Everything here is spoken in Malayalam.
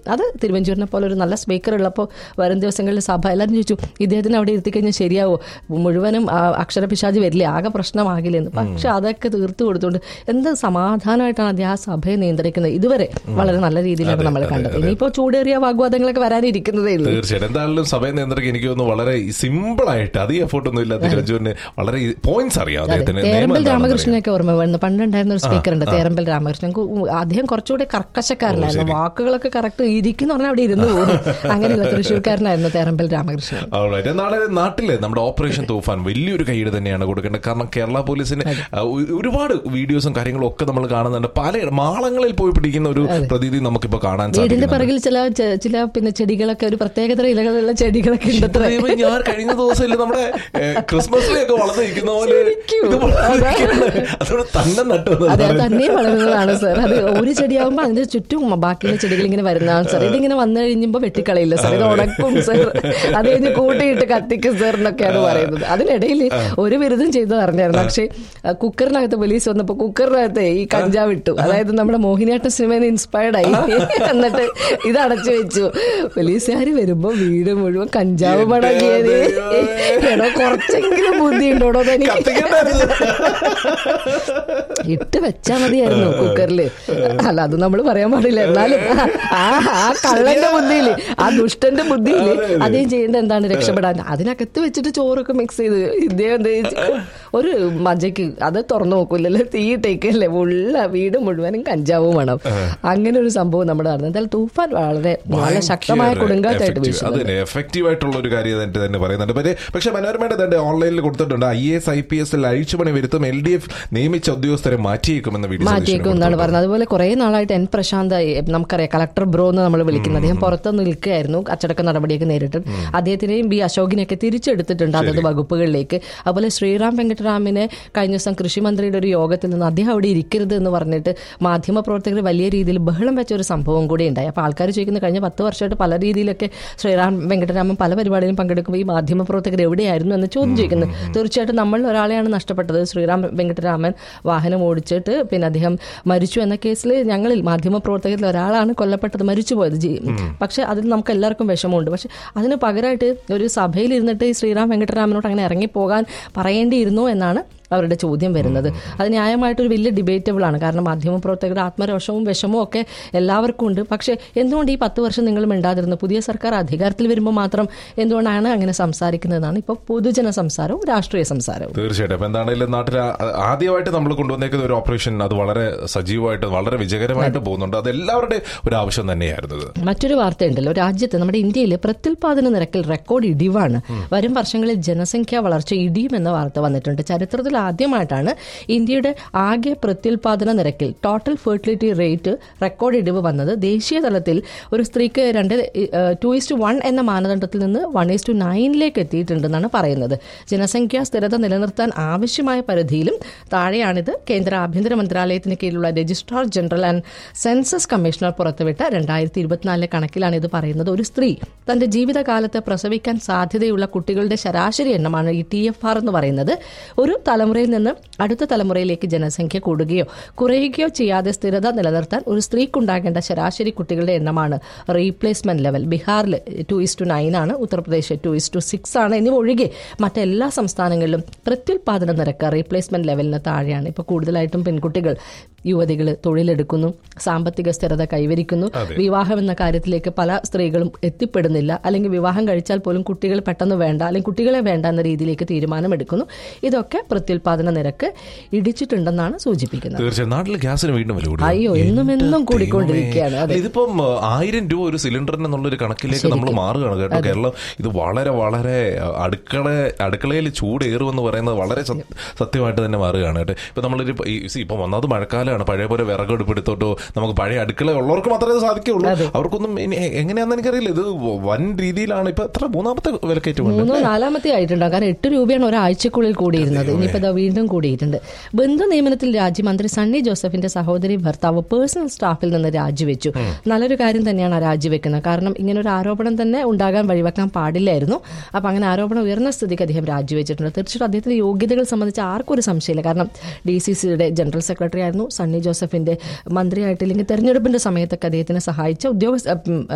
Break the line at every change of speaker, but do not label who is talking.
അത് തിരുവഞ്ചൂരിനെ പോലെ ഒരു നല്ല സ്പീക്കർ ഉള്ളപ്പോൾ വരും ദിവസങ്ങളിൽ സഭ എല്ലാവരും ചോദിച്ചു ഇദ്ദേഹത്തിന് അവിടെ ഇരുത്തി കഴിഞ്ഞാൽ ശരിയാവോ മുഴുവനും ആ, അക്ഷരപിശാചി വരില്ലേ ആകെ പ്രശ്നമാകില്ലെന്ന് പക്ഷെ അതൊക്കെ തീർത്തു കൊടുത്തുകൊണ്ട് എന്ത് സമാധാനമായിട്ടാണ് അദ്ദേഹം ആ സഭയെ നിയന്ത്രിക്കുന്നത് ഇതുവരെ വളരെ നല്ല രീതിയിലാണ് നമ്മൾ കണ്ടത് ഇനിയിപ്പോൾ ചൂടേറിയ വാഗ്വാദങ്ങളൊക്കെ വരാനിരിക്കുന്നതേ ഉള്ളൂ
തീർച്ചയായിട്ടും എന്തായാലും സഭയെ നിയന്ത്രിക്കാൻ എനിക്ക് തോന്നുന്നു വളരെ സിമ്പിൾ ആയിട്ട് അധികം എഫോർട്ട് ഒന്നും ഇല്ല തിരുവഞ്ചൂരിന് വളരെ പോയിന്റ്സ് അറിയാം അദ്ദേഹത്തിന് നിയമം
തേരമ്പൽ
എന്താണെന്ന് അറിയാം.
രാമകൃഷ്ണനൊക്കെ ഓർമ്മ വരുന്നു പണ്ടുണ്ടായിരുന്ന ഒരു സ്പീക്കർ ഉണ്ട് തേരമ്പൽ രാമകൃഷ്ണൻ കു- അദ്ദേഹം കുറച്ചുകൂടി കർക്കശക്കാരനായിരുന്നു വാക്കുകളൊക്കെ കറക്റ്റ് ഇരിക്കുന്ന പറഞ്ഞാൽ അവിടെ ഇരുന്ന് പോകും അങ്ങനെയുള്ള തൃശ്ശൂർക്കാരനായിരുന്നു തേരമ്പൽ രാമകൃഷ്ണൻ
Alright. നാളെ നാട്ടില് നമ്മുടെ ഓപ്പറേഷൻ തൂഫാൻ വലിയൊരു കൈയ്യടി തന്നെയാണ് കൊടുക്കേണ്ടത് കാരണം കേരള പോലീസിന് ആ, ഒ- ഒരുപാട് വീഡിയോസും കാര്യങ്ങളും ഒക്കെ നമ്മൾ കാണുന്നുണ്ട് പല മാളങ്ങളിൽ പോയി പിടിക്കുന്ന ഒരു പ്രതീതി നമുക്കിപ്പോ കാണാൻ
വീടിന്റെ
സാധിക്കും
പിറകിൽ ചില ചെ- ചില പിന്നെ ചെടികളൊക്കെ ഒരു പ്രത്യേകതര ഇലകളുള്ള ചെടികളൊക്കെ ഉണ്ട്
ദൈവമേ, ഞാൻ കഴിഞ്ഞ ദിവസം നമ്മുടെ ക്രിസ്മസ് ട്രീ ഒക്കെ വളർന്നു നിൽക്കുന്ന പോലെ
ശരിക്കും.
ഇത് വളർന്നിരിക്കുകയാണ്. അതോടെ തന്നെ നട്ടു
അതെ അത് തന്നെ വളരുന്നതാണ് സാർ അത് ഒരു ചെടിയാകുമ്പോൾ അതിന്റെ ചുറ്റും ബാക്കിയുള്ള ചെടികൾ ഇങ്ങനെ വരുന്നതാണ് സാർ ഇതിങ്ങനെ വന്നു കഴിയുമ്പോൾ വെട്ടിക്കളയില്ല സാർ ഇത് ഉണക്കും സാർ അത് കഴിഞ്ഞ് കൂട്ടിയിട്ട് കത്തിക്കും സാർ എന്നൊക്കെയാണ് പറയുന്നത് അതിനിടയിൽ ഒരു ബിരുദം ചെയ്തു അറിഞ്ഞായിരുന്നു പക്ഷേ ആ, കുക്കറിനകത്ത് പോലീസ് വന്നപ്പോൾ കുക്കറിനകത്ത് ഈ കഞ്ചാവ് ഇട്ടു അതായത് നമ്മുടെ മോഹിനിയാട്ടം സിനിമയിൽ നിന്ന് ഇൻസ്പയർഡ് ആയി എന്നിട്ട് ഇത് അടച്ചു വെച്ചു പോലീസുകാർ വരുമ്പോ വീട് മുഴുവൻ കഞ്ചാവ് മടങ്ങിയത് എടോ കുറച്ചെങ്കിലും ബുദ്ധി ഉണ്ടോടോ തനിക്ക് ഇട്ട് വെച്ചാ മതിയായിരുന്നു കുക്കറില് അല്ല അത് നമ്മൾ പറയാൻ പാടില്ല എന്നാലും ആ ആ കള്ളന്റെ ബുദ്ധിയില് ആ ദുഷ്ടന്റെ ബുദ്ധിയില് അദ്ദേഹം ചെയ്യേണ്ട എന്താണ് രക്ഷപ്പെടാൻ അതിനകത്ത് വെച്ചിട്ട് ചോറൊക്കെ മിക്സ് ചെയ്ത് ഇദ്ദേഹം എന്ത് ചെയ്തു? ഒരു മജയ്ക്ക് അത് തുറന്നു നോക്കൂലല്ലോ തീ ഇട്ടേക്കല്ലേ ഉള്ള വീട് മുഴുവനും കഞ്ചാവും വേണം അങ്ങനെ ഒരു സംഭവം നമ്മുടെ നടന്നു എന്തായാലും തൂഫാൻ വളരെ വളരെ ശക്തമായ കൊടുങ്കാറ്റായിട്ട്
അത്
വീശുന്നത്
തന്നെ എഫക്റ്റീവ് ആയിട്ടുള്ള ഒരു കാര്യം തന്നെ തന്നെ പറയുന്നുണ്ട് പക്ഷേ പക്ഷേ മനോരമയുടെ തന്നെ ഓൺലൈനിൽ കൊടുത്തിട്ടുണ്ട് I S I P S അഴിച്ചുപണി വരുത്തും എൽ ഡി എഫ് നിയമിച്ച ഉദ്യോഗസ്ഥരെ മാറ്റിയേക്കുമെന്ന് വി ഡി സതീശൻ
മാറ്റിയേക്കും എന്നാണ് പറഞ്ഞത് അതുപോലെ കുറെ നാളായിട്ട് എൻ പ്രശാന്ത് എ, നമുക്കറിയാം കളക്ടർ ബ്രോ എന്ന് നമ്മൾ വിളിക്കുന്നത് അദ്ദേഹം പുറത്ത് നിൽക്കുകയായിരുന്നു അച്ചടക്ക നടപടിയൊക്കെ നേരിട്ട് അദ്ദേഹത്തിനെയും ബി അശോകിനെയൊക്കെ തിരിച്ചെടുത്തിട്ടുണ്ട് അതത് വകുപ്പുകളിലേക്ക് അതുപോലെ ശ്രീറാം വെങ്കട്ടരാമിനെ കഴിഞ്ഞ ദിവസം കൃഷിമന്ത്രിയുടെ ഒരു യോഗത്തിൽ നിന്ന് അദ്ദേഹം അവിടെ ഇരിക്കരുത് എന്ന് പറഞ്ഞിട്ട് മാധ്യമപ്രവർത്തകർ വലിയ രീതിയിൽ ബഹളം വെച്ച ഒരു സംഭവം കൂടി ഉണ്ടായി അപ്പോൾ ആൾക്കാർ ചോദിക്കുന്ന കഴിഞ്ഞ പത്ത് വർഷമായിട്ട് പല രീതിയിലൊക്കെ ശ്രീറാം വെങ്കട്ടരാമൻ പല പരിപാടിയിലും പങ്കെടുക്കുമ്പോൾ ഈ മാധ്യമപ്രവർത്തകർ എവിടെയായിരുന്നു എന്ന് ചോദ്യം ചോദിക്കുന്നത് തീർച്ചയായിട്ടും നമ്മൾ ഒരാളെയാണ് നഷ്ടപ്പെട്ടത് ശ്രീറാം വെങ്കട്ടരാമൻ വാഹനം ഓടിച്ചിട്ട് പിന്നെ അദ്ദേഹം മരിച്ചു എന്ന കേസിൽ ഞങ്ങളിൽ മാധ്യമപ്രവർത്തകരിൽ ഒരാളാണ് കൊല്ലപ്പെട്ടത് മരിച്ചുപോയത് ജി പക്ഷെ അതിൽ നമുക്ക് എല്ലാവർക്കും വിഷമമുണ്ട് പക്ഷെ അതിന് പകരമായിട്ട് ഒരു സഭയിൽ ഇരുന്നിട്ട് ഈ ശ്രീറാം വെങ്കട്ടരാമനോട് അങ്ങനെ ഇറങ്ങിപ്പോകാൻ പറയേണ്ടിയിരുന്നോ എന്നാണ് അവരുടെ ചോദ്യം വരുന്നത് അത് ന്യായമായിട്ടൊരു വലിയ ഡിബേറ്റബിൾ ആണ് കാരണം മാധ്യമപ്രവർത്തകരുടെ ആത്മരോഷവും വിഷമവും ഒക്കെ എല്ലാവർക്കും ഉണ്ട് പക്ഷേ എന്തുകൊണ്ട് ഈ പത്ത് വർഷം നിങ്ങൾ മിണ്ടാതിരുന്നു പുതിയ സർക്കാർ അധികാരത്തിൽ വരുമ്പോൾ മാത്രം എന്തുകൊണ്ടാണ് അങ്ങനെ സംസാരിക്കുന്നതെന്നാണ് ഇപ്പോൾ പൊതുജന സംസാരവും രാഷ്ട്രീയ സംസാരവും
തീർച്ചയായിട്ടും അപ്പൊ എന്താണെങ്കിലും നാട്ടിൽ ആ- ആദ്യമായിട്ട് നമ്മൾ കൊണ്ടുവന്നേക്കുന്ന ഒരു ഓപ്പറേഷൻ അത് വളരെ സജീവമായിട്ട് വളരെ വിജയകരമായിട്ട് പോകുന്നുണ്ട് അത് എല്ലാവരുടെയും ഒരു ആവശ്യം തന്നെയായിരുന്നു ഇത്
മറ്റൊരു വാർത്തയുണ്ടല്ലോ രാജ്യത്ത് നമ്മുടെ ഇന്ത്യയിൽ പ്രത്യുൽപാദന നിരക്കിൽ റെക്കോർഡ് ഇടിവാണ് വരും വർഷങ്ങളിൽ ജനസംഖ്യാ വളർച്ച ഇടിയുമെന്ന വാർത്ത വന്നിട്ടുണ്ട് ചരിത്രത്തിൽ ആദ്യമായിട്ടാണ് ഇന്ത്യയുടെ ആകെ പ്രത്യുൽപാദന നിരക്കിൽ ടോട്ടൽ ഫെർട്ടിലിറ്റി റേറ്റ് റെക്കോർഡ് ഇടിവ് വന്നത് ദേശീയ തലത്തിൽ ഒരു സ്ത്രീക്ക് രണ്ട് ടു ഇസ്റ്റ് വൺ എന്ന മാനദണ്ഡത്തിൽ നിന്ന് വൺ ഇസ്റ്റ് നയനിലേക്ക് എത്തിയിട്ടുണ്ടെന്നാണ് പറയുന്നത് ജനസംഖ്യാ സ്ഥിരത നിലനിർത്താൻ ആവശ്യമായ പരിധിയിലും താഴെയാണിത് കേന്ദ്ര ആഭ്യന്തര മന്ത്രാലയത്തിന് കീഴിലുള്ള registrar general and census commissioner പുറത്തുവിട്ട രണ്ടായിരത്തി ഇരുപത്തിനാലിലെ കണക്കിലാണ് ഇത് പറയുന്നത് ഒരു സ്ത്രീ തന്റെ ജീവിതകാലത്ത് പ്രസവിക്കാൻ സാധ്യതയുള്ള കുട്ടികളുടെ ശരാശരി എണ്ണമാണ് ഈ ടി എഫ് ആർ എന്ന് പറയുന്നത് ഒരു തലമുറയിൽ നിന്ന് അടുത്ത തലമുറയിലേക്ക് ജനസംഖ്യ കൂടുകയോ കുറയുകയോ ചെയ്യാതെ സ്ഥിരത നിലനിർത്താൻ ഒരു സ്ത്രീക്കുണ്ടാകേണ്ട ശരാശരി കുട്ടികളുടെ എണ്ണമാണ് റീപ്ലേസ്മെന്റ് ലെവൽ ബീഹാറിൽ ടു ഇസ് ടു നയൻ ആണ് Uttar Pradesh two is to six ആണ് എന്നിവ ഒഴികെ മറ്റെല്ലാ സംസ്ഥാനങ്ങളിലും പ്രത്യുൽപാദന നിരക്ക് റീപ്ലേസ്മെന്റ് ലെവലിന് താഴെയാണ് ഇപ്പോൾ കൂടുതലായിട്ടും പെൺകുട്ടികൾ യുവതികൾ തൊഴിലെടുക്കുന്നു സാമ്പത്തിക സ്ഥിരത കൈവരിക്കുന്നു വിവാഹം എന്ന കാര്യത്തിലേക്ക് പല സ്ത്രീകളും എത്തിപ്പെടുന്നില്ല അല്ലെങ്കിൽ വിവാഹം കഴിച്ചാൽ പോലും കുട്ടികൾ പെട്ടെന്ന് വേണ്ട അല്ലെങ്കിൽ കുട്ടികളെ വേണ്ട എന്ന രീതിയിലേക്ക് തീരുമാനമെടുക്കുന്നു ഇതൊക്കെ പ്രത്യുൽപാദന നിരക്ക് ഇടിച്ചിട്ടുണ്ടെന്നാണ് സൂചിപ്പിക്കുന്നത്
തീർച്ചയായും നാട്ടിൽ ഗ്യാസിന് വീണ്ടും വില കൂടി
അയ്യോ എന്നും എന്നും കൂടിക്കൊണ്ടിരിക്കുകയാണ് അതെ
ഇതിപ്പം ആ, ആയിരം രൂപ ഒരു സിലിണ്ടറിന് എന്നുള്ളൊരു കണക്കിലേക്ക് നമ്മൾ മാറുകയാണ് കേട്ടോ കേരളം ഇത് വളരെ വളരെ ആ, അടുക്കള അടുക്കളയിൽ ചൂടേറുമെന്ന് പറയുന്നത് വളരെ സത്യ- സത്യമായിട്ട് തന്നെ മാറുകയാണ് കേട്ടോ ഇപ്പൊ നമ്മളൊരു ഇപ്പൊ ഈ- see, ഇപ്പം ഒന്നാമത് മഴക്കാലമാണ് പഴയ പോലെ വിറകെടുപ്പെടുത്തോട്ടോ നമുക്ക് പഴയ അടുക്കള ഉള്ളവർക്ക് മാത്രമേ ഇത് സാധിക്കുള്ളൂ അവർക്കൊന്നും ഇനി എ- എങ്ങനെയാണെന്ന് എനിക്കറിയില്ല ഇത് വൻ രീതിയിലാണ് ഇപ്പൊ എത്ര മൂന്നാമത്തെ വിലക്കയറ്റമുണ്ട്
മൂന്നോ നാലാമത്തെ ആയിട്ടുണ്ടാകും കാരണം എട്ട് രൂപയാണ് ഒരാഴ്ചക്കുള്ളിൽ കൂടിയിരുന്നത് ഇനിയിപ്പോൾ ഇതാ വീണ്ടും കൂടിയിട്ടുണ്ട് ബന്ധു നിയമനത്തിൽ രാജ്യമന്ത്രി സണ്ണി ജോസഫിന്റെ സഹോദരി ഭർത്താവ് പേഴ്സണൽ സ്റ്റാഫിൽ നിന്ന് രാജിവെച്ചു നല്ലൊരു കാര്യം തന്നെയാണ് ആ രാജിവെക്കുന്നത് കാരണം ഇങ്ങനെ ഒരു ആരോപണം തന്നെ ഉണ്ടാകാൻ വഴിവെക്കാൻ പാടില്ലായിരുന്നു അപ്പൊ അങ്ങനെ ആരോപണം ഉയർന്ന സ്ഥിതിക്ക് അദ്ദേഹം രാജിവെച്ചിട്ടുണ്ട് തീർച്ചയായിട്ടും അദ്ദേഹത്തിന്റെ യോഗ്യതകൾ സംബന്ധിച്ച് ആർക്കും ഒരു സംശയമില്ല കാരണം ഡി സി സിയുടെ ജനറൽ സെക്രട്ടറി ആയിരുന്നു സണ്ണി ജോസഫിന്റെ മന്ത്രിയായിട്ട് ഇല്ലെങ്കിൽ തെരഞ്ഞെടുപ്പിന്റെ സമയത്തൊക്കെ അദ്ദേഹത്തിനെ സഹായിച്ച ഉദ്യോഗസ്ഥ